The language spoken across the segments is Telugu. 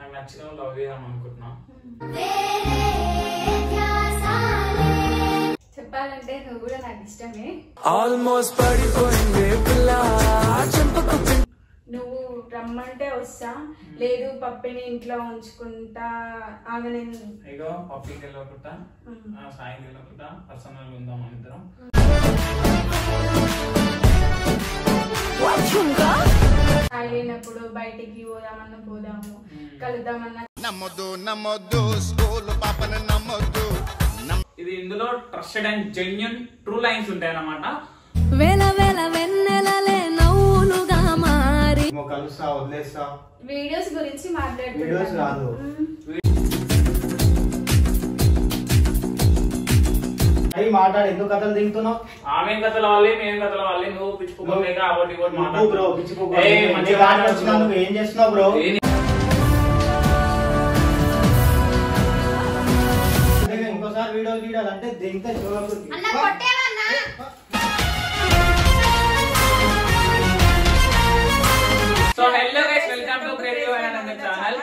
నాకు నచ్చిన వాళ్ళు లవ్ చేద్దాం అనుకుంటున్నా చెప్పాలంటే నువ్వు కూడా నాకు ఇష్టమే ఆల్మోస్ట్ పడిపోయింది పిల్ల చెంపకు నువ్వు రమ్మంటే వస్తా లేదు పప్పిని ఇంట్లో ఉంచుకుంటా ఆమె నేను ఇగో పప్పికి వెళ్ళకుండా ఆ, సాయికి వెళ్ళకుండా పర్సనల్ ఉందాం మన ఇద్దరం ఖాళీ లేనప్పుడు బయటికి పోదామన్నా పోదాము కలుద్దామన్నా నమ్మొద్దు నమ్మొద్దు స్కూల్ పాపను నమ్మొద్దు ఇది ఇందులో trusted and genuine true lines ఉంటాయి అన్నమాట వెల వెల వెన్నెలలే నవ్వులుగా మారి ఏమో కలుస్తా వదిలేస్తా వీడియోస్ గురించి వీడియోస్ కాదు. మాట్లాడుతున్నాను అయ్యి మాట్లాడు ఎందుకు కథలు దిగుతున్నావు ఆమె కథల వాళ్ళే మేము కథల వాళ్ళే నువ్వు పిచ్చుకోలేక అబౌట్ ఇబౌట్ నువ్వు బ్రో పిచ్చిపోకు ఏయ్, నీ మంచిగా దాంట్లో వచ్చినందుకు ఏం చేస్తున్నావు బ్రో ఏం- ఇంకోసారి వీడియో తీయాలంటే దింతే చూడకూడదు so hello guys welcome to క్రేజియో అండ్ ఛానల్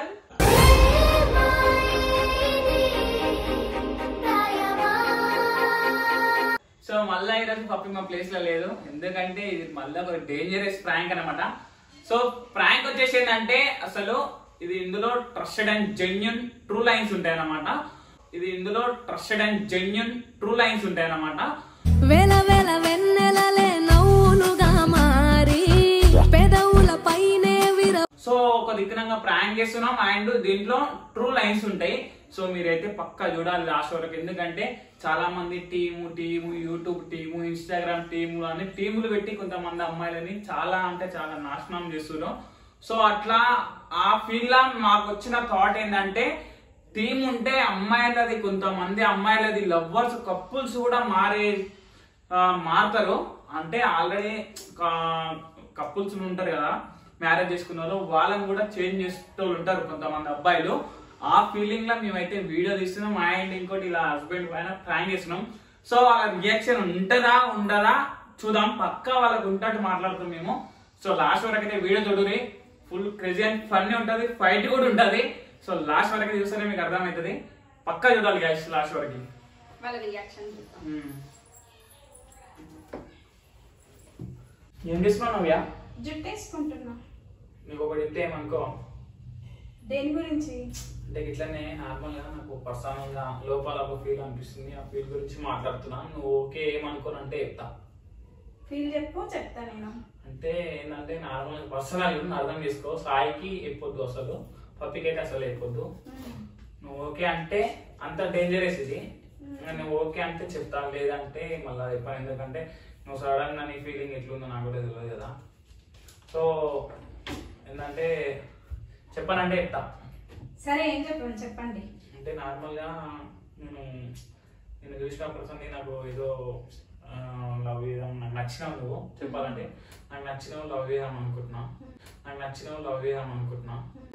సో మళ్ళా ఈరోజు పప్పి మా ప్లేస్ లో లేదు ఎందుకంటే ఇది మళ్ళీ ఒక డేంజరస్ ప్రాంక్ అన్నమాట సో ప్రాంక్ వచ్చేసి ఏంటంటే అసలు ఇది ఇందులో trusted and genuine true lines ఉంటాయి అన్నమాట ఇది ఇందులో trusted and genuine true lines ఉంటాయి అన్నమాట వెల వెల వెన్నెలలే నవ్వులుగా మారి పెదవుల పైనే విర సో ఒక దిక్కునంగా ప్రాంక్ చేస్తున్నాం అండ్ దీంట్లో ట్రూ లైన్స్ ఉంటాయి సో మీరైతే పక్కా చూడాలి లాస్ట్ వరకు ఎందుకంటే చాలా మంది team team YouTube team Instagram team అని టీములు పెట్టి కొంతమంది అమ్మాయిలని చాలా అంటే చాలా నాశనం చేస్తున్నారు సో అట్లా ఆ ఫీల్ లా మాకు వచ్చిన థాట్ ఏంటంటే టీం ఉంటే అమ్మాయిలది కొంతమంది అమ్మాయిలది లవ్వర్స్ కపుల్స్ కూడా మారే ఆ, మారుతారు అంటే ఆల్రెడీ కపుల్స్ ఉంటారు కదా మ్యారేజ్ చేసుకున్న వాళ్ళు వాళ్ళని కూడా చేంజ్ చేస్తూ ఉంటారు కొంతమంది అబ్బాయిలు ఆ ఫీలింగ్ లో మేమైతే వీడియో తీస్తున్నాం అండ్ ఇంకోటి ఇలా హస్బెండ్ పైన ప్రాంక్ చేస్తున్నాం సో వాళ్ళ రియాక్షన్ ఉంటుందా ఉండదా చూద్దాం పక్కా వాళ్ళకి ఉంటట్టు మాట్లాడుతాం మేము సో లాస్ట్ వరకు అయితే వీడియో చూడురి ఫుల్ క్రేజీ అండ్ ఫన్నీ ఉంటది ఫైట్ కూడా ఉంటది సో లాస్ట్ వరకు చూస్తేనే మీకు అర్థమవుతుంది పక్కా చూడాలి గ్యాస్ లాస్ట్ వరకు వాళ్ళ రియాక్షన్ చూద్దాం మ్మ్. ఏం చేస్తున్నావు నవ్య జుట్టు వేసుకుంటున్నా నీకు ఒకటి చెప్తే ఏమనుకో దేని గురించి అంటే ఇట్లనే నార్మల్ గా నాకు పర్సనల్ గా లోపల ఒక ఫీల్ అనిపిస్తుంది ఆ ఫీల్ గురించి మాట్లాడుతున్నా నువ్వు ఓకే ఏమనుకోనంటే చెప్తా ఫీల్ చెప్పు చెప్తా నేను అంటే ఏంటంటే నార్మల్ పర్సనల్ అర్థం చేసుకో సాయికి ఎప్పొద్దు అసలు పప్పికి అయితే అసలు ఎప్పొద్దు నువ్వు ఓకే అంటే అంత డేంజరస్ ఇది ఇంకా నువ్వు ఓకే అంటే చెప్తా లేదంటే మళ్ళీ చెప్పాను ఎందుకంటే నువ్వు సడన్ గా నీ ఫీలింగ్ ఎట్లుందో నాకు కూడా తెలియదు కదా సో ఏంటంటే చెప్పానంటే చెప్తా సరే ఏం చెప్పండి చెప్పండి అంటే నార్మల్గా నేను నేను చూసిన పర్సన్ నాకు ఏదో లవ్ చేద్దాం నాకు నచ్చినావు నువ్వు చెప్పాలంటే నాకు నచ్చినావు లవ్ చేద్దాం అనుకుంటున్నా నాకు నచ్చినావు లవ్ చేద్దాం అనుకుంటున్నా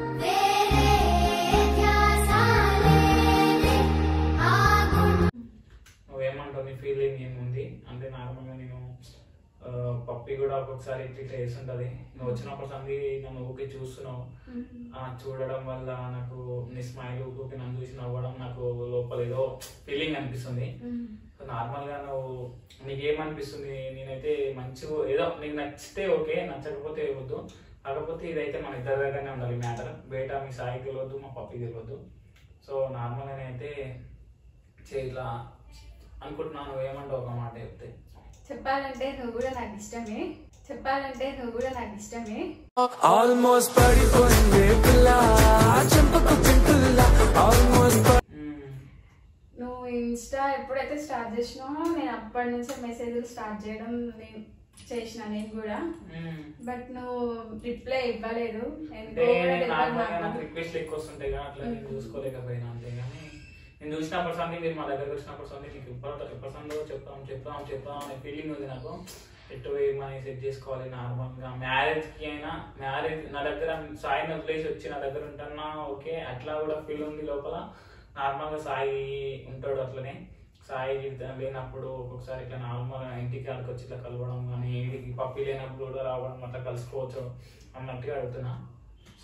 నువ్వేమంటావు నీ ఫీలింగ్ ఏముంది అంటే నార్మల్గా నేను ఆ, పప్పి కూడా ఒక్కొక్కసారి ఇట్లా ఇట్లా వేస్తుంటది నువ్వు వచ్చినప్పుడు సంది నన్ను ఊకే చూస్తున్నావు ఆ చూడడం వల్ల నాకు నీ స్మైల్ ఊకే నన్ను చూసి నవ్వడం నాకు లోపల ఏదో ఫీలింగ్ అనిపిస్తుంది నార్మల్ గా నువ్వు నీకేమనిపిస్తుంది నేనైతే మంచిగా ఏదో నీకు నచ్చితే ఓకే నచ్చకపోతే వద్దు కాకపోతే ఇదైతే మన ఇద్దరి దగ్గరనే ఉండాలి మ్యాటర్ బయట మీ సాయి తెలియదు మా పప్పి తెలియదు సో నార్మల్ అయితే చే ఇట్లా అనుకుంటున్నాను నువ్వేమంటావు ఒక మాట చెప్తే చెప్పాలంటే నువ్వు కూడా నాకు ఇష్టమే చెప్పాలంటే నువ్వు కూడా నాకు ఇష్టమే ఆల్మోస్ట్ పడిపోయింది పిల్ల చెంపకు పింపుల్ల ఆల్మోస్ట్ మ్మ్. నువ్వు ఇన్స్టా ఎప్పుడైతే స్టార్ట్ చేసినావో నేను అప్పటి నుంచి మెసేజ్లు స్టార్ట్ చేయడం నేను చేసిన నేను కూడా మ్మ్. బట్ నువ్వు రిప్లై ఇవ్వలేదు అంటే ఎందుకో కూడా తెలియదు నార్మల్గా నాకు. నాకు రిక్వెస్ట్ ఎక్కువ వస్తుంటాయి కదా అట్లా నేను చూసుకోలేకపోయినా అంతే కానీ నేను చూసినప్పుడు సంది మీరు మా దగ్గరకు వచ్చినప్పుడు సంది నీకు ఇప్పుడు ఎప్పటిసందో చెప్తాం చెప్తాం చెప్తాం అనే ఫీలింగ్ ఉంది నాకు ఎటు పోయి మనీ సెట్ చేసుకోవాలి నార్మల్గా మ్యారేజ్కి అయినా మ్యారేజ్ నా దగ్గర సాయిని వదిలేసి వచ్చి నా దగ్గర ఉంటున్నా ఓకే అట్లా కూడా ఫీల్ ఉంది లోపల నార్మల్గా సాయి ఉంటాడు అట్లనే సాయి జీవితం లేనప్పుడు ఒక్కొక్కసారి ఇట్లా నార్మల్ ఇంటికి ఆడికి వచ్చి ఇట్లా కలవడం కానీ ఇంటికి పప్పి లేనప్పుడు కూడా రావడం అట్లా కలుసుకోవచ్చు అన్నట్టుగా అడుగుతున్నా సో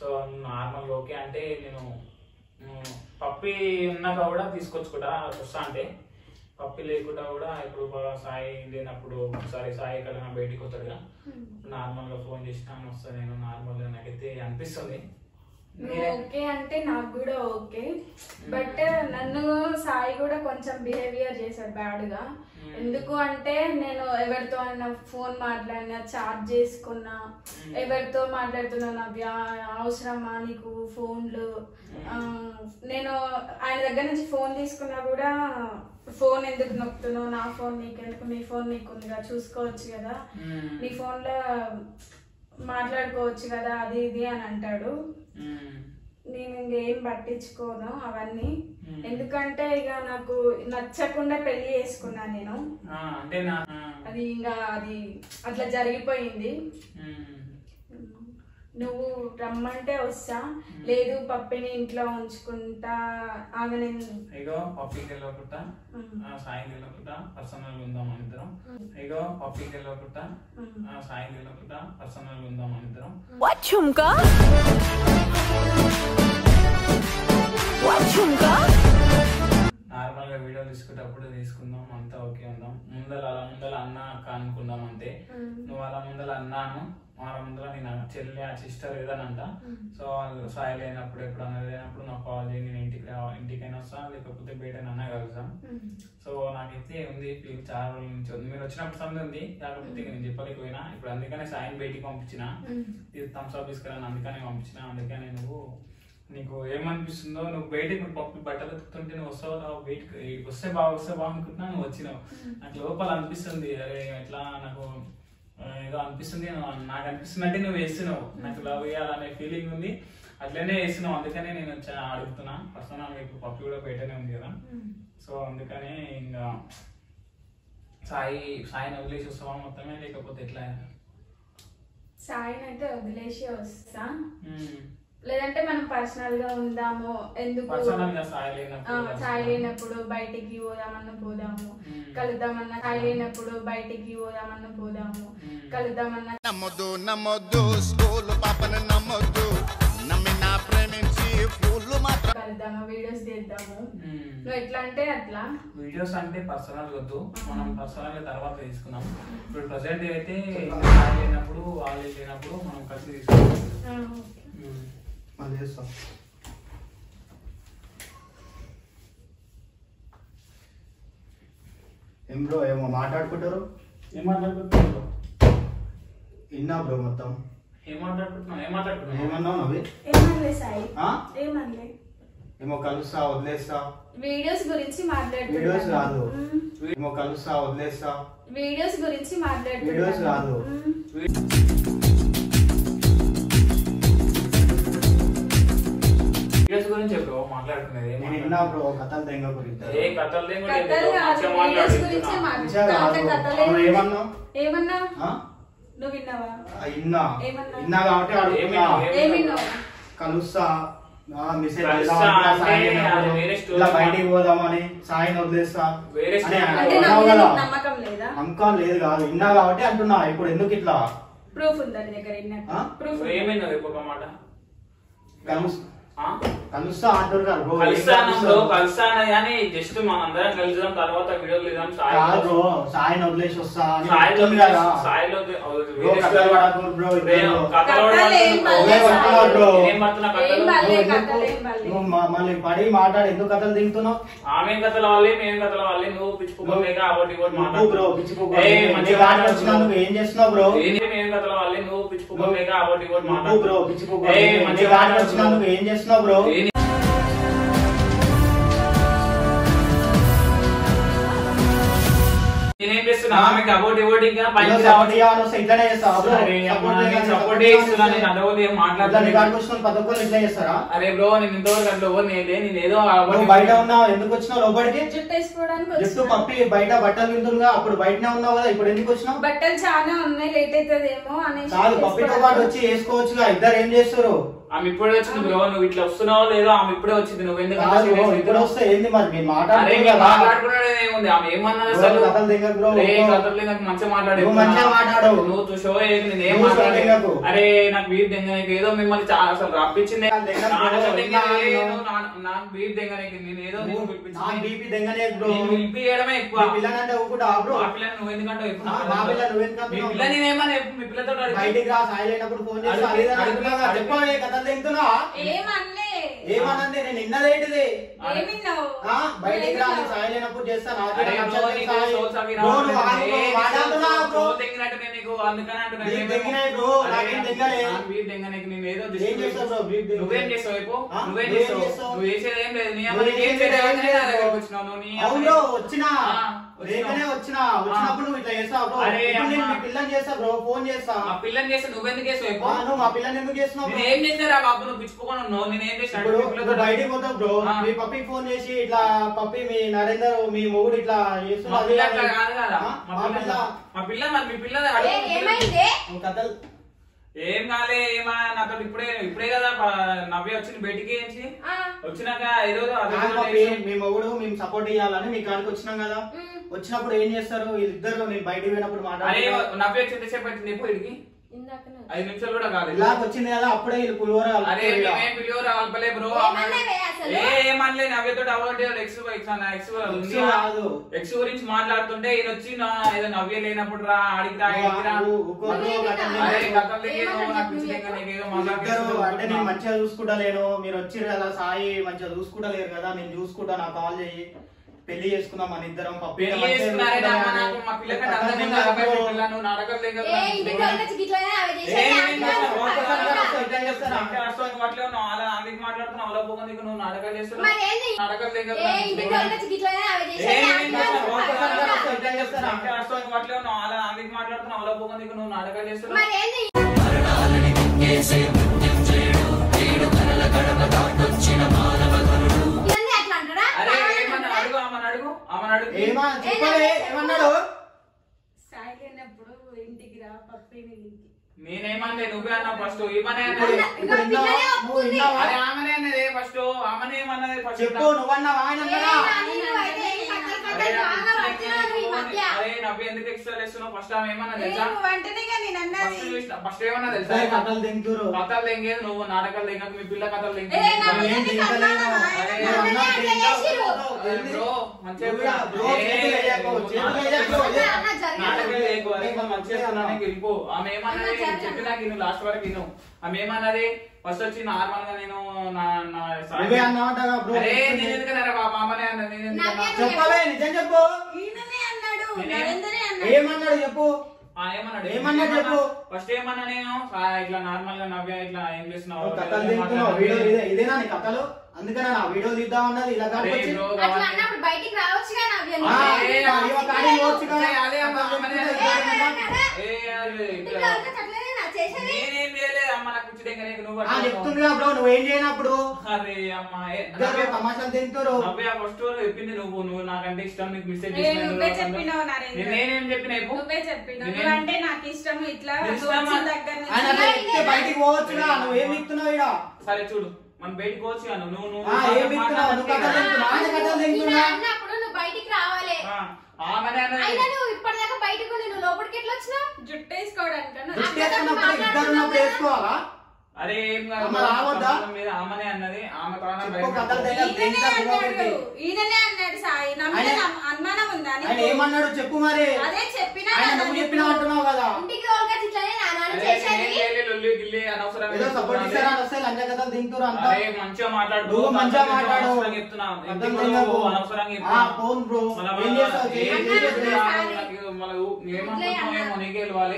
సో నార్మల్ ఓకే అంటే నేను ఉమ్, పప్పి ఉన్నాక కూడా తీసుకొచ్చుకుంటా వస్తా అంటే పప్పి లేకుండా కూడా ఇప్పుడు బాగా సాయి లేనప్పుడు ఒకసారి సాయి ఎక్కడైనా బయటికి వస్తాడుగా నార్మల్గా ఫోన్ చేసినా వస్తా నేను నార్మల్గా నాకైతే అనిపిస్తుంది నువ్వు ఓకే అంటే నాకు కూడా ఓకే బట్ నన్ను సాయి కూడా కొంచెం బిహేవియర్ చేశాడు బ్యాడ్ గా ఎందుకు అంటే నేను ఎవరితో అయినా ఫోన్ మాట్లాడినా చార్జ్ చేసుకున్నా ఎవరితో మాట్లాడుతున్నా నాకు ఆ- అవసరమా నీకు ఫోన్లు ఆ, నేను ఆయన దగ్గర నుంచి ఫోన్ తీసుకున్నా కూడా ఫోన్ ఎందుకు నొక్కుతున్నావు నా ఫోన్ నీకెందుకు నీ ఫోన్ నీకుందిగా చూసుకోవచ్చు కదా మ్మ్. నీ ఫోన్లో మాట్లాడుకోవచ్చు కదా అది ఇది అని అంటాడు మ్మ్. నేను ఇంకేం పట్టించుకోను అవన్నీ మ్మ్. ఎందుకంటే ఇక నాకు నచ్చకుండా పెళ్లి చేసుకున్నా నేను ఆ, అంటే నా ఆ, అది ఇంకా అది అట్లా జరిగిపోయింది మ్మ్. నువ్వు రమ్మంటే వస్తా లేదు పప్పిని ఇంట్లో ఉంచుకుంటా ఆమె నేను ఇగో పప్పికి వెళ్ళకుండా ఆ, సాయికి వెళ్ళకుండా పర్సనల్ ఉందాం మన ఇద్దరం ఇగో పప్పికి వెళ్ళకుండా ఆ, సాయికి వెళ్ళకుండా పర్సనల్ ఉందాం మన ఇద్దరం What chumka? What chumka? Normal గా వీడియో తీసుకునేటప్పుడు తీసుకుందాం అంతా ఓకే ఉందాం ముందర అలా ముందర అన్న అక్క అనుకుందాం అంతే నువ్వు అలా ముందర అన్నాను వాళ్ళ ముందర నేను చెల్లి ఆ సిస్టర్ ఏదనంట సో వాళ్ళు సాయి లేనప్పుడు ఎప్పుడన్నా లేనప్పుడు నాకు కాల్ చేయి నేను ఇంటికి రా ఇంటికైనా వస్తా లేకపోతే బయటనన్నా కలుద్దాం సో నాకైతే ఉంది ఫీల్ చాలా రోజుల నుంచి ఉంది మీరు వచ్చినప్పుడు సమయం ఉంది కాకపోతే ఇక నేను చెప్పలేకపోయినా ఇప్పుడు అందుకనే సాయం బయటికి పంపించిన ఇది థమ్స్ అప్ తీసుకురాను అందుకనే పంపించిన అందుకనే నువ్వు నీకు ఏమనిపిస్తుందో నువ్వు బయటకు ఇప్పుడు పప్పు బట్టలు ఉతుకుతుంటే నువ్వు వస్తావు రావు బయటకు ఇక్కడికి వస్తే బాగా వస్తే బాగుంటున్నా నువ్వు వచ్చినావు నాకు లోపల అనిపిస్తుంది అరే ఎట్లా నాకు ఆ, ఏదో అనిపిస్తుంది నా- నాకు అనిపిస్తుంది అంటే నువ్వు వేస్తున్నావు నాకు లవ్ చేయాలనే ఫీలింగ్ ఉంది అట్లనే వేస్తున్నావు అందుకనే నేను వచ్చా అడుగుతున్నా పర్సనల్ ఇప్పుడు పప్పు కూడా బయటనే ఉంది కదా సో అందుకనే ఇంకా సాయి సాయిని వదిలేసి వస్తావా మొత్తమే లేకపోతే ఎట్లా సాయిని అయితే వదిలేసి వస్తా మ్మ్. లేదంటే మనం పర్సనల్ గా ఉందాము ఎందుకు పర్సనల్ గా సాయి ఆ, లేనప్పుడు సాయి లేనప్పుడు బయటికి పోదామన్న పోదాము మ్మ్. కలుద్దామన్న సాయి లేనప్పుడు బయటికి పోదామన్న పోదాము మ్మ్. కలుద్దామన్న నమ్మొద్దు నమ్మొద్దు స్కూల్ పాపను నమ్మొద్దు నమ్మినా ప్రేమించి ఫూళ్ళు మాత్రం కలుద్దాము వీడియోస్ తీద్దాము మ్మ్. నువ్వు ఎట్లా అంటే అట్లా వీడియోస్ అంటే పర్సనల్ వద్దు మనం పర్సనల్ తర్వాత తీసుకుందాం ఇప్పుడు ప్రజెంట్ అయితే సాయి లేనప్పుడు వాళ్ళు లేనప్పుడు మనం కలిసి తీసుకుందాం ఆ, ఓకే. మ్మ్. మళ్ళీ చేస్తాం ఏం బ్రో ఏమో మాట్లాడుకుంటారు ఏం మాట్లాడుకుంటున్నావు విన్నా బ్రో మొత్తం ఏం మాట్లాడుకుంటున్నావు ఏం మాట్లాడుకుంటున్నావు ఏమన్నావు అవి ఏమనలే సాయి ఆ? ఏమనలే ఏమో కలుస్తా వదిలేస్తా వీడియోస్ గురించి వీడియోస్ కాదు మాట్లాడుతున్నాను ఏమో కలుస్తా వదిలేస్తా వీడియోస్ గురించి మాట్లాడుతున్నాను వీడియోస్ కాదు. మ్మ్. వీడియోస్ గురించి చెప్పు మాట్లాడుకునేది ఏం నేను విన్నా మాట్లాడుకునేది? బ్రో కథలు దెంగ గురించి ఏ కథలు లేని కూడా కథలు ఎందుకు? కాదు మంచిగా వీడియోస్ గురించే మాట్లాడుతున్నా. మంచిగా మాట్లాడుతున్నా కాదు. కథలే అవును, ఏమన్నావు? ఏమన్నా ఆ? నువ్వు విన్నావా ఆ, విన్నా ఏమన్నా? విన్నా కాబట్టి అడుగుతున్నా ఏమిన్నావు? ఏం- ఏమి విన్నావు కలుస్తా ఆ, మెసేజ్ కలుస్తా చేద్దాం, అంటే సాయి అయినప్పుడు అది వేరే స్టోరీ. ఇలా బయటికి పోదామని సాయిని వదిలేస్తా వేరే అని స్టోరీ. అంటే నా అన్నావు మీద కదా నీకు నమ్మకం లేదా నమ్మకం లేదు కాదు విన్నా కాబట్టి అంటున్నా ఇప్పుడు ఎందుకు ఇట్లా ప్రూఫ్ ఉందా నీ దగ్గర విన్నాక ఆ? ప్రూఫ్ ఏమైంది రేపు ఒక మాట కలుస్ ఆ? కలుస్తా అంటారు కదా బ్రో ఏం కలుస్తాను బ్రో కలుస్తారు? కలుస్తాను కానీ జస్ట్ మనందరం కలిసాం తర్వాత వీడియోలు తీద్దాం సాయి కాదు బ్రో సాయిని వదిలేసి వస్తా అని సాయిలో చెప్తుంది కదా సాయిలో బ్రో కథలు పడకు బ్రో ఇద్దరు. కథలు కథలు ఏం పడలే సాయి. బ్రో. ఏం పడుతున్నా ఏం కథలు పడలే. నువ్వు ఎందుకు- కథలు ఏం పడలే. నువ్వు మ- మళ్ళీ పడి మాట్లాడి ఎందుకు కథలు దిగుతున్నావు ఆమె కథల వాళ్ళే మేము కథల వాళ్ళే నువ్వు పిచ్చుకోలేక అబౌట్ ఇబౌట్ నువ్వు బ్రో పిచ్చిపోకు ఏ, నీ మంచిగా దానికి వచ్చినా నువ్వు ఏం చేస్తున్నావు బ్రో ఏంటి మేము కథల వాళ్ళే నువ్వు పిచ్చుకోలేక అబౌట్ ఇబౌట్ నువ్వు బ్రో పిచ్చిపోకు ఏ, నీ మంచిగా దానికి వచ్చినా నువ్వు ఏం చేస్తున్నావు బ్రో ఏంటి? నేనేం చేస్తున్నా ఆమెకి అబౌట్ ఇబౌట్ ఇంకా పైకి సపోర్ట్ రావట్లేదు. ఇవ్వాలి వస్తే ఇట్లానే చేస్తావా బ్రో అరే అమ్మా, సపోర్ట్ నేను చేయగానే సపోర్ట్ support చేస్తున్నా నేను చేస్తే అదవది ఏం ఇట్లా నీ మాట్లాడలేదు కాడికి వచ్చిన ప్రతి ఒక్కరు ఇట్లా చేస్తారా అరే బ్రో నేను ఇంతవరకు అట్లా ఎవరు నేనే నేను ఏదో about నువ్వు బయట ఉన్నావు ఎందుకు వచ్చినావు లోపలికి జుట్టు వేసుకోవడానికి జుట్టు వచ్చిన. పప్పి బయట బట్టలు వింటుందిగా అప్పుడు బయటనే ఉన్నావు కదా ఇప్పుడు ఎందుకు వచ్చినావు బట్టలు చాలా ఉన్నాయి లేట్ అవుతుందేమో అనేసి కాదు పప్పితో పాటు వచ్చి వేసుకోవచ్చుగా ఇద్దరు ఏం చేస్తారు ఆమె ఇప్పుడే వచ్చింది బ్రో నువ్వు ఇట్లా వస్తున్నావో లేదో ఆమె ఇప్పుడే వచ్చింది నువ్వు ఎందుకు అంత కాదు serious బ్రో, ఇప్పుడు అవుతున్నావు? వస్తే ఏంది మరి మీరు అరే మాట్లాడుతున్నారు మీరు కదా మాట్లాడుకున్నాడు ఏముంది ఆమె ఏమన్నది బ్రో, అసలు కథలు దిగకు బ్రో, అరే బ్రో. కథలు నాకు మంచిగా మాట్లాడే నువ్వు మంచిగా మాట్లాడు. నువ్వు తు- షో చేయకు, నేను ఏం నువ్వు షో మాట్లాడలేదు. దిగకు. అరే నాకు వీప్ దెంగనికి ఏదో మిమ్మల్ని చాలా అసలు రప్పించింది నాకు దెంగకు బ్రో, నాకు ఇంకా దెంగనికి నేను- ఏదో నా- నాకు వీప్ దెంగనికి నేను ఏదో నేను నువ్వు- పిలిపించింది. నా బీపీ దెంగనే బ్రో నేను పిలిపియడమే ఎక్కువ మీ పిల్లనంటే ఊరుకుంటా బ్రో మా పిల్లని నువ్వు ఎందుకంటే ఎక్కువ ఆ, మా పిల్ల నువ్వు ఎందుకు మీ అంటున్నావు? పిల్ల నేనేమన్నా చెప్పు, మీ పిల్లతో అడిగి- బయటికి రా సాయి లేనప్పుడు ఫోన్ చేసి అడుగు, అది ఇది అని అడుగు, అంటున్నావు కదా, అడుగు. చెప్పవే కథలు దిగుతున్నావా ఏమనలే ఏమనంది నేను నిన్నదేంటిది ఏమిన్నావు ఆ, బయటికి రా నేను సాయి లేనప్పుడు చేస్తా నాకు అరే ఇలా బ్రో, నచ్చదు నీకు సాయి. సోల్స్ అవి బ్రో, నువ్వు రావట్లేదు. ఆగు బ్రో, ఏ, మాట్లాడుతున్నావా నీకు బ్రో? సోల్ తెంగినట్టు నేను నీకు అందుకనే అంటున్నా. నీకు నేనేమో- తెంగినాయి బ్రో, అరే, నాకేం తెంగలే. నాకు వీప్ తెంగనీకి నేను ఏదో ఏం distribute చేస్తావు బ్రో, వీప్ తెంగనీకి? నువ్వేం చేస్తావు ఇప్పుడు ఆ? నువ్వేం నువ్వేం చేస్తావు చేస్తావు? నువ్వు చేసేది ఏం లేదు నీ అమ్మ నువ్వు నీకేం చేసేది చేయలేదు ఏం కానీ నా లేదు. దగ్గరకు వచ్చినావు నువ్వు నీ అవును అమ్మ- బ్రో, వచ్చినా ఆ, వచ్చినావు. లేకనే వచ్చినా వచ్చినప్పుడు నువ్వు ఇట్లా చేస్తావు బ్రో అరే ఇప్పుడు నేను అమ్మా. మీ పిల్లని చేస్తా బ్రో ఫోన్ చేస్తా మా పిల్లని చేస్తే నువ్వెందుకు చేస్తావు ఆ, ఇప్పుడు నువ్వు మా పిల్లని ఎందుకు చేస్తున్నావు నేను బ్రో? ఏం చేసినారా బాబు నువ్వు పిచ్చుకోకుండా ఉన్నావు నేనేం చేసినా ఇప్పుడు మీ పిల్లతో నువ్వు బయటికి పోతావు బ్రో ఆ. మీ పప్పికి ఫోన్ చేసి ఇట్లా పప్పి మీ నరేందర్ మీ మొగుడు ఇట్లా మా చేస్తున్నా పిల్ల అట్లా కాదు కదా ఆ? మా మా పిల్ల పిల్ల మా పిల్ల మరి మీ పిల్ల ఏ, అడుగు పిల్ల. ఏమైంది నువ్వు కథలు ఏం కాలే ఏమా నాతో ఇప్పుడే ఇప్పుడే కదా ప- నవ్వి వచ్చింది బయటికి ఏంచి ఆ, వచ్చినాక ఏదో అదే కాదు పప్పి, మీ మొగుడు మేము సపోర్ట్ ఇవ్వాలని మీ కాడికి వచ్చినాం కదా ఉమ్. వచ్చినప్పుడు ఏం చేస్తారు వీళ్ళిద్దరు నేను బయటికి పోయినప్పుడు అరే మాట్లాడారు నవ్వి వచ్చి ఎంతసేపు అవుతుంది ఇప్పుడు ఇడికి ఇందాకనే ఐదు నిమిషాలు కూడా కాలేదు ఇలాగ వచ్చింది కదా అప్పుడే వీళ్ళు పులిహోర అరే కలుపుతారు ఈడ. మేమేం పిలియో రావాలే బ్రో ఏమన్నావే అసలు? ఏ ఏమనలే నవ్వుతో award ex ex ex ex కాదు. ఎక్స్ గురించి మాట్లాడుతుంటే ఈయన వచ్చి నా ఏదో నవ్వే లేనప్పుడు రా ఆడికి రా నువ్వు ఈడికి రా. నువ్వు ఒక్కొక్కరు నువ్వేంటి కథలు నా? అరే చెప్పు. గతంలో ఏదో నాకు పిచ్చి లెక్క నీకేదో ఇద్దరు మాట్లాడుతున్నావు. అంటే నేను మంచిగా చూసుకుంటలేను మీరు వచ్చిర్రు కదా సాయి మంచిగా చూసుకుంటలేరు కదా నేను చూసుకుంటా నాకు కాల్ చేయి పెళ్లి చేసుకుందాం మన ఇద్దరం పప్పు పెళ్లి మంచిగా చేసుకున్నారే నా అమ్మ చూసుకుందామని. నాకు మా పిల్లకంటే కథలు అందరినీ తిన్నాక నరకం బ్రో. పిల్ల, నువ్వు నరకం లేక ఏ ఇంటికి వాళ్ళకి గిట్లనే అవి ఏ, చేసేది నేను అంటున్నాను. చేస్తాను, రోజు పక్కన పక్కన చేస్తాను, ఇట్లా చేస్తాను. చేస్తాను. అంటే అసలు వాటిలో నువ్వు అలా అందుకు మాట్లాడుతున్నావు అలా పోకుండా నీకు నువ్వు నాటకాలు చేస్తున్నావు మరి ఏంది? నాటకాలు లేక ఏ ఇంటికి వాళ్ళకి గిట్లనే అవి ఏ, చేసేది నేను అంటున్నాను. చేస్తాను, రోజు పక్కన పక్కన. చేస్తాను, ఇట్లా చేస్తాను. అంటే అసలు వాటిలో నువ్వు అలా అందుకు మాట్లాడుతున్నావు అలా పోకుండా నీకు నువ్వు నాటకాలు చేస్తున్నావు మరి ఏంది? ఇవన్నీ అట్లా అంటారా? అరే బాగా ఏమన్నా అంటారా? అడుగు ఆమెను అడుగు ఆమెను అడుగు ఏమా చెప్పలే ఏమన్నాడు సాయి లేనప్పుడు ఇంటికి రా పప్పిని ఇంటికి. నేనేమన్నా నువ్వే అన్నావు ఫస్ట్ ఏమనే ఇప్పుడు అన్నది ఇంకా ఇప్పుడు పిల్లనే విన్నావా? నువ్వు ఒప్పుకుంది. విన్నావా? అరే ఆమెనే అన్నది ఫస్ట్ ఆమెనే ఏమన్నది ఫస్ట్ చెప్పు నువ్వన్నావా ఆయన ఏ అన్నాడా? నాని, నువ్వైతే ఈ కథలు అరే కథలు బాగా పడుతున్నావు ఈ మధ్య. అరే నవ్వు ఎందుకు ఎక్స్ట్రా చేస్తున్నావు ఫస్ట్ ఆమె ఏమన్నా ఏ తెలుసా నువ్వు అంటేనేగా నేను అన్నది. ఫస్ట్ చూసిన ఫస్ట్ ఏమన్నా తెలుసా ఇద్దరు కథలు తింటురు కథలు తెంగేది నువ్వు నాటకాలు తెంగక మీ పిల్ల కథలు ఏ, తెంగేది నా నేను పిల్లకి తింటలేను. కన్నానా? అరే, నా అన్నా పిల్లనే అట్లా తింటావు, చేసిర్రు. తింటావు. అరే బ్రో మంచిగా నువ్వురా, బ్రో, ఏ, చేతులు వేయకు, నువ్వు చేతులు నాటకాలు వేయకు. చేస్తున్నావు. అన్న జరిగింది. నాటకాలు చేయకు, అరే ఇంకా మంచిగా చేస్తున్నాను, ఇంక వెళ్ళిపో. ఆమె ఏమన్నది అన్న జరిగింది. చెప్పినా విను లాస్ట్ వరకు విను ఆమె ఏమన్నది ఫస్ట్ వచ్చి నార్మల్ గా నేను నా నా నువ్వే అన్నావంటగా బ్రో అరే నేను ఎందుకన్నారా బాబా అమ్మనే అన్నది నేను ఎందుకన్నా? నాకే చెప్పవే నిజం చెప్పు ఈయననే అన్నాడు నేనే- నరేంద్రనే అన్నాడు ఏమన్నాడు చెప్పు ఆ, ఏమన్నాడు ఏమన్నాడు చెప్పు. ఫస్ట్ ఏమన్నా నేను ఆ, ఇట్లా నార్మల్ గా నవ్వా ఇట్లా ఏం చేస్తున్నావు నువ్వు కథలు తింటున్నావు వీడియో ఇదే ఇదేనా నీ కథలు అందుకనే నా వీడియో తీద్దాం అన్నది ఇలా అరే కాడికి వచ్చి బ్రో, అట్లా కావాలి. అన్నప్పుడు బయటికి రావచ్చుగా నవ్య ఆ, ఏ, ఇవ్వ, ఇవ్వ, కాడి పోవచ్చు కదా. ఏ, అదే అమ్మ, అమ్మనే ఏ, అన్నది. ఏ, అది ఇంటికి ఇట్లా. వాళ్ళకి అట్లనేనా చేసేది నేనేం చేయలేదు అమ్మ నాకు పిచ్చి దగ్గర నువ్వు ఆ, అట్లా చెప్తుందిగా బ్రో నువ్వేం చేయనప్పుడు అరే అమ్మ ఏ, ఇద్దరు నవ్య- తమాషాలు తింటారు నవ్య ఫస్ట్ చెప్పింది నువ్వు నువ్వు నాకంటే ఇష్టం నీకు మిస్టేక్ ఏ, నువ్వే చెప్పినావు నరేంద్ర. నేనేం చెప్పిన చెప్పు నువ్వే చెప్పినావు నేనేం- నువ్వంటే నాకు ఇష్టం ఇట్లా నీ నువ్వు ఇష్టమా? వచ్చిన దగ్గర నుంచి ఆయన అట్లా ఇలా చెప్తే ఇదే బయటికి పోవచ్చుగా నువ్వేం ఇస్తున్నావు ఇడ సరే చూడు మనం బయటకు వచ్చి అను నువ్వు నువ్వు ఆ, ఏం ఇస్తున్నావు నువ్వు కథలు తింటున్నావు ఆయన కథలు ఈయన తింటున్నా అన్నప్పుడు నువ్వు బయటికి రావాలి ఆ, ఆమెనే అన్నది అయినా నువ్వు ఇప్పటిదాకా బయటకు నువ్వు లోపలికి ఎట్లా వచ్చినావు జుట్టు వేసుకోవడానికి దృష్టి వేసుకున్నప్పుడు ఇద్దరు ఉన్నప్పుడు వేసుకోవాలా అరే ఏం కాదు అమ్మ రావద్దా? సంబంధం మీద ఆమెనే అన్నది ఆమె తానే చెప్పు బయటకు కథలు వచ్చి. తెగ ఈయననే తింటా అన్నాడు బుర్రపెట్టి. ఈయననే అన్నాడు సాయి నా మీద ఆయన- నమ్మ- అనుమానం ఉందా ఆయన నీకు? ఏమన్నాడు చెప్పు మరి అదే చెప్పినా ఆయన కదా నువ్వు నీకు. చెప్పినా అంటున్నావు కదా ఇంటికి తోలుకొచ్చి ఇట్లానే నా నాన్న అరే, చేసేది ఏం చేయలేదు, లొల్లి గిల్లి అనవసరంగా ఏదో సపోర్ట్ చెప్తున్నా. ఇస్తారా అని వస్తే లంచ కథలు తింటురు అంతా అరే మంచిగా మాట్లాడు నువ్వు మంచిగా మాట్లాడు అనవసరంగా చెప్తున్నా అర్థం ఇంటికి చేయకు. నువ్వు అనవసరంగా ఆ, చెప్తున్నా. పోను బ్రో మళ్ళా ఏం చేస్తావు చెయ్యి, ఏం ఏం అన్నా, చేస్తావు? అన్నా. చేస్తున్నా? నాకు మళ్ళా ఊ- ఏమనుకుంటున్నావేమో నీకే వెళ్ళాలి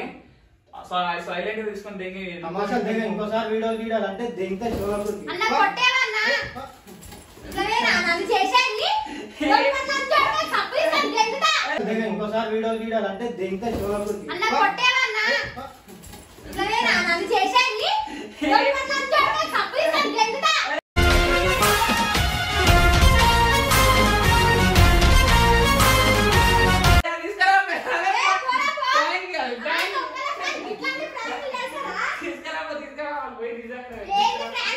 సైలెంట్ గా తీసుకొని తెంగి తమాషాలు దగ్గర ఇంకోసారి వీడియో తీయాలంటే దెంగ చూడకూడదు అన్న కొట్టేవన్నా ఇట్లానే నా నన్ను చేసేది దగ్గర ఇంకోసారి వీడియో తీయాలంటే దెంగ చూడకూడదు అన్న కొట్టేవన్నా ఇట్లానే నా నన్ను చేసేది తీసుకురా తీసుకురా తీసుకురా పోయి నిజంగా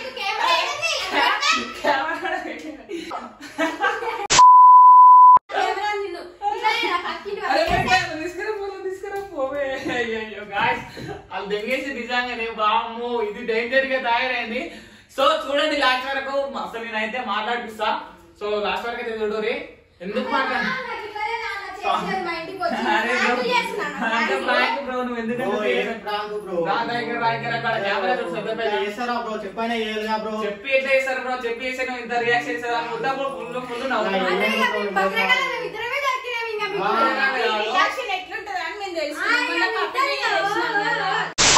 కెమెరా నిన్ను ఇలానేనా పక్కింటి అరే వాళ్ళకి? పెట్టాను, తీసుకురా పోను, తీసుకురా పోవే. అయ్యయ్యో, guys, వాళ్ళు దెంగేసి నిజంగానే బాము ఇది డేంజర్ గా తయారైంది సో చూడండి లాస్ట్ వరకు అసలు నేనైతే మాట్లాడిపిస్తా సో లాస్ట్ వరకు అయితే చూడరి ఎందుకు మాట్లాడు నాకు ఇట్లానే నాన్న చేసేది మా ఇంటికి వచ్చి అరే నాకు bro, చేస్తున్నాను. అంటే prank bro, నువ్వు ఎందుకంటే బ్రో ఏం చేయలేదు? ప్రాంక్ బ్రో రా దగ్గర, రా దగ్గర, అక్కడ కెమెరా చూడు, పెద్ద పెద్ద. చేస్తారా బ్రో చెప్పైనా ఏదిగా బ్రో చెప్పి ఎట్లా చేస్తారు బ్రో చెప్పి చేస్తే నువ్వు ఇంత రియాక్షన్ చేస్తారు ముద్ద ఫుల్ ఫుల్ నవ్వుతున్నావు అంటే ఇక మేము బక్రగాళ్ళం, మేము ఇద్దరమే దొరికినాం ఇంకా మీకు. ఆ, మీ రియాక్షన్ ఎట్లుంటదని మేము ఆ, తెలుసుకున్నాం ఇక మొన్న మీ పక్కనే ఇద్దరిలో. చేసినాం కదా.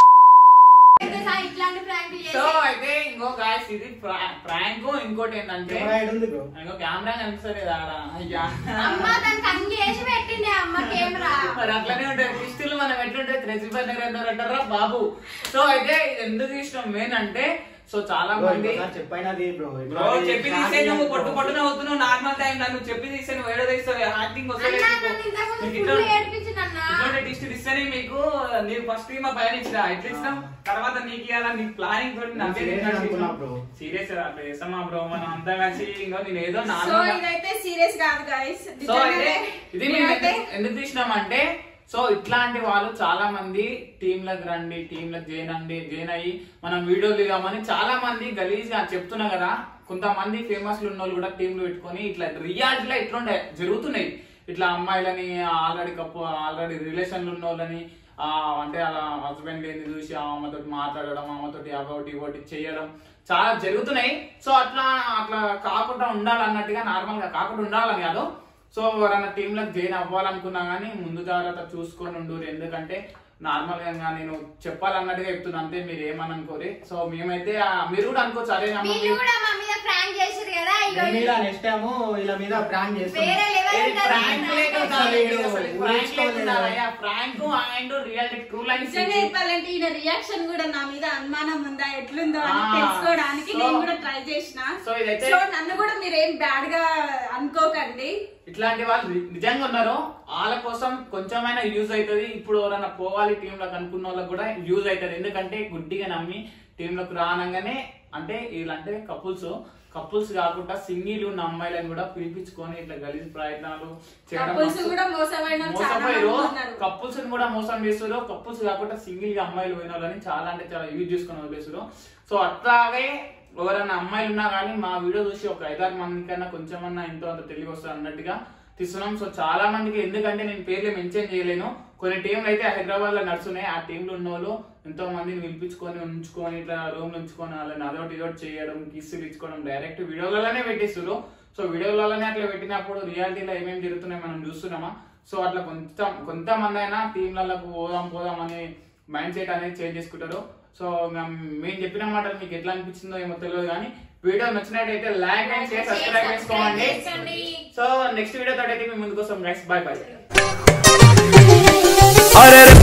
అయితే సార్ ఇట్లాంటి ప్రాంక్ సో చేసి అయితే ఇంకో గాయస్ ఇది ప్రాంక్ ఇంకోటి ఏంటంటే కెమెరా ఎటు ఉంది బ్రో ఇంకో కెమెరా కనిపిస్తుంది ఆడ అయ్యా అమ్మ దానికి అంగి వేసి పెట్టిండే అమ్మ కెమెరా మరి అట్లనే ఉంటాయి క్రిస్టిల్ మనం ఎట్లుంటే త్రెసిపర్ దగ్గర ఎంత అంటారా బాబు సో అయితే ఇది ఎందుకు ఇష్టం మెయిన్ అంటే సో చాలా బ్రో మంది ఇంకోసారి చెప్పైనా బ్రో బ్రో చెప్పి తీసే నువ్వు పొట్టు పొట్టున అవుతున్నావు నార్మల్ టైం నన్ను చెప్పి తీసే నువ్వు ఏడో తీస్తావు యాక్టింగ్ వస్తుంది అన్నా నీకు. నన్ను ఇంతకుముందు నీకు ఫుల్ ఇట్లా- ఏడిపించిందన్నా ఇటువంటి టిస్ట్ ఇస్తేనే మీకు నీకు ఫస్ట్ మా పైన ఇచ్చిన ఎట్లా ఇస్తాం తర్వాత నీకు ఇవ్వాలా నీ ప్లానింగ్ తోటి నేను serious అనుకున్నా bro. సీరియస్ అట్లా చేస్తామా బ్రో మనం అంతా కలిసి ఇంకా నేను ఏదో సో నార్మల్ ఇదైతే సీరియస్ కాదు గైస్ సో అయితే ఇది మేము ఎందుకు- ఎందుకు తీసినామంటే సో ఇట్లాంటి వాళ్ళు చాలా మంది టీంలకు రండి టీంలకు జాయిన్ అండి జాయిన్ అయ్యి మనం వీడియోలు దిగామని చాలా మంది గలీజ్ గా చెప్తున్నా కదా కొంతమంది ఫేమస్ ఉన్న వాళ్ళు కూడా టీంలు పెట్టుకొని ఇట్లా రియాలిటీలో ఇట్లుండే జరుగుతున్నాయి ఇట్లా అమ్మాయిలని ఆల్రెడీ కప్పు ఆల్రెడీ రిలేషన్లు ఉన్న వాళ్ళని ఆ, అంటే అలా హస్బెండ్ ఏంది చూసి ఆమెతో మాట్లాడడం ఆమెతోటి అవోటి ఇవోటి చేయడం చాలా జరుగుతున్నాయి సో అట్లా అట్లా కాకుండా ఉండాలన్నట్టుగా నార్మల్ గా కాకుండా ఉండాలని కాదు సో ఎవరైనా టీంలకు జాయిన్ అవ్వాలనుకున్నా కానీ ముందు జాగ్రత్త చూసుకొని ఉండు ఎందుకంటే నార్మల్ గా నేను చెప్పాలన్నట్టుగా చెప్తున్నా అంతే మీరు ఏమని అనుకోరి సో మేమైతే ఆ, మీరు కూడా అనుకోవచ్చు అదే నమ్మ వీళ్ళు కూడా మా మీద ప్రాంక్ చేసారు కదా ఇగో నేను మీద నెక్స్ట్ టైం ఇలా మీద ప్రాంక్ చేస్తాను వేరే లెవెల్ ఉంటుంది ప్రాంక్ లేక అసలు ఉండాలి, వీడు అసలు ప్రాంక్ లేక ఊహించుకోలేదు. ఉండాలి. ఆ prank and reality true life నిజంగా చెప్పాలంటే ఈయన రియాక్షన్ కూడా నా మీద అనుమానం ఉందా ఎట్లుందో అని ఆ, తెలుసుకోవడానికి సో- నేను కూడా ట్రై చేసిన సో ఇదైతే- సో నన్ను కూడా మీరు ఏం బ్యాడ్ గా అనుకోకండి ఇట్లాంటి వాళ్ళు ని- నిజంగా ఉన్నారు వాళ్ళ కోసం కొంచెమైనా యూజ్ అవుతుంది ఇప్పుడు ఎవరైనా పోవాలి టీంలోకి అనుకున్న వాళ్ళకి కూడా యూజ్ అవుతుంది ఎందుకంటే గుడ్డిగా నమ్మి టీంలోకి రానంగానే అంటే వీళ్ళంటే కపుల్స్ కపుల్స్ కాకుండా సింగిల్ ఉన్న అమ్మాయిలను కూడా పిలిపించుకొని ఇట్లా గలీజ్ ప్రయత్నాలు చేయడం కపుల్స్ మస్తు- కూడా మోసపోయిన వాళ్ళు చాలా మంది మోసపోయారు ఉన్నారు కపుల్స్ కూడా మోసం చేస్తారు కపుల్స్ కాకుండా సింగిల్ గా అమ్మాయిలు పోయిన వాళ్ళని చాలా అంటే చాలా యూజ్ చేసుకుని వదిలేస్తారు సో అట్లాగే ఎవరైనా అమ్మాయిలు ఉన్నా కానీ మా వీడియో చూసి ఒక ఐదారు మందికైనా కొంచెమన్నా ఎంతో అంత తెలివి వస్తుంది అన్నట్టుగా తీస్తున్నాం సో చాలా మందికి ఎందుకంటే నేను పేర్లు మెన్షన్ చేయలేను కొన్ని టీంలు అయితే హైదరాబాద్ లో నడుస్తున్నాయి ఆ టీంలు ఉన్న వాళ్ళు ఎంతో మందిని పిలిపించుకొని ఉంచుకొని ఇట్లా రూమ్ ఉంచుకొని వాళ్ళని అదొకటి ఇదొకటి చేయడం కిస్సులు ఇచ్చుకోవడం డైరెక్ట్ వీడియోలలోనే పెట్టిస్తారు సో వీడియోలలోనే అట్లా పెట్టినప్పుడు రియాలిటీలో ఏమేమి జరుగుతున్నాయి మనం చూస్తున్నామా సో అట్లా కొంత కొంతమంది అయినా టీంలకు పోదాం పోదాం అనే మైండ్ సెట్ అనేది చేంజ్ చేసుకుంటారు సో మేము మేము చెప్పిన మాటలు మీకు ఎట్లా అనిపించిందో ఏమో తెలియదు కానీ వీడియో నచ్చినట్టయితే లైక్ అండ్ షేర్ సబ్స్క్రైబ్ చేసుకోండి సో నెక్స్ట్ వీడియో తోటి అయితే మేము ముందుకు వస్తాం గైస్ బాయ్ బాయ్ अरे रे